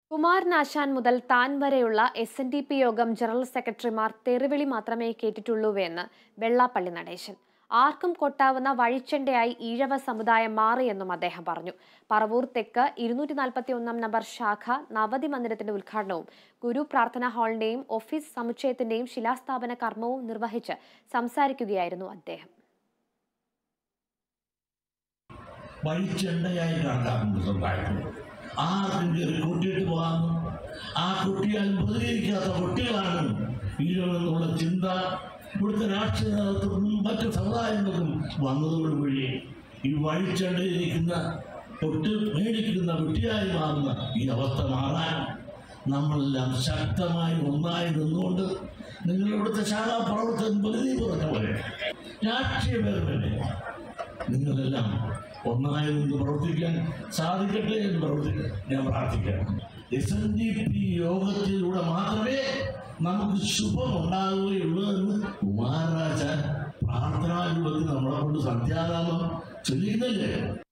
കുമാരനാശാൻ മുതൽ താൻ വരെയുള്ള S N D P Yogam general സെക്രട്ടറിമാർ തെറിവിളി മാത്രമേ കേട്ടിട്ടുള്ളൂവെന്ന് വെള്ളാപ്പള്ളി നടേശൻ ആർക്കും കൊട്ടാവുന്ന വഴിച്ചെണ്ടയായി ഈഴവ സമുദായം മാറിയെന്നും അദ്ദേഹം പറഞ്ഞു പറവൂർ തെക്ക് ഇരുന്നൂറ്റി നാൽപ്പത്തി ഒന്നാം നമ്പർ ശാഖ നവതി മന്ദിരത്തിന്റെ ഉദ്ഘാടനവും ഗുരു പ്രാർത്ഥനാ ഹാളിന്റെയും ഓഫീസ് സമുച്ചയത്തിന്റെയും ശിലാസ്ഥാപന കർമ്മവും നിർവഹിച്ച് സംസാരിക്കുകയായിരുന്നു അദ്ദേഹം വഴിച്ചെണ്ടയായി കണക്കാക്കുന്നത് സമുദായത്തിൽ ആർക്കും കയറി കൂട്ടിയിട്ട് പോകാമെന്നും ആ കുട്ടിയാലും പ്രതികരിക്കാത്ത കുട്ടികളാണ് വീരമെന്നുള്ള ചിന്ത ഇവിടുത്തെ രാഷ്ട്രീയ നേതൃത്വത്തിനും മറ്റ് സമുദായങ്ങൾക്കും വന്നതോടുകൂടി ഈ വഴിച്ചെണ്ടയിരിക്കുന്ന തൊട്ട് മേടിക്കുന്ന കുട്ടിയായി മാറുന്ന ഈ അവസ്ഥ മാറാൻ നമ്മളെല്ലാം ശക്തമായി ഒന്നായി നിന്നുകൊണ്ട് നിങ്ങളിവിടുത്തെ ശാഖാപ്രവർത്തകൻ പരിധി പറഞ്ഞ പോലെ രാഷ്ട്രീയ പേർമല്ലേ നിങ്ങളെല്ലാം ഒന്നായി നിന്ന് പ്രവർത്തിക്കാൻ സാധിക്കട്ടെ എന്ന് പ്രവർത്തിക്കാൻ ഞാൻ പ്രാർത്ഥിക്കാം എസ് എൻ ഡി പി യോഗത്തിലൂടെ മാത്രമേ നമുക്ക് ശുഭം ഉണ്ടാകുകയുള്ളൂ എന്ന് കുമാരരാജ പ്രാർത്ഥനാ രൂപത്തിൽ നമ്മളെ കൊണ്ട് സന്ധ്യാനാമം ചൊല്ലിയിരുന്നല്ലേ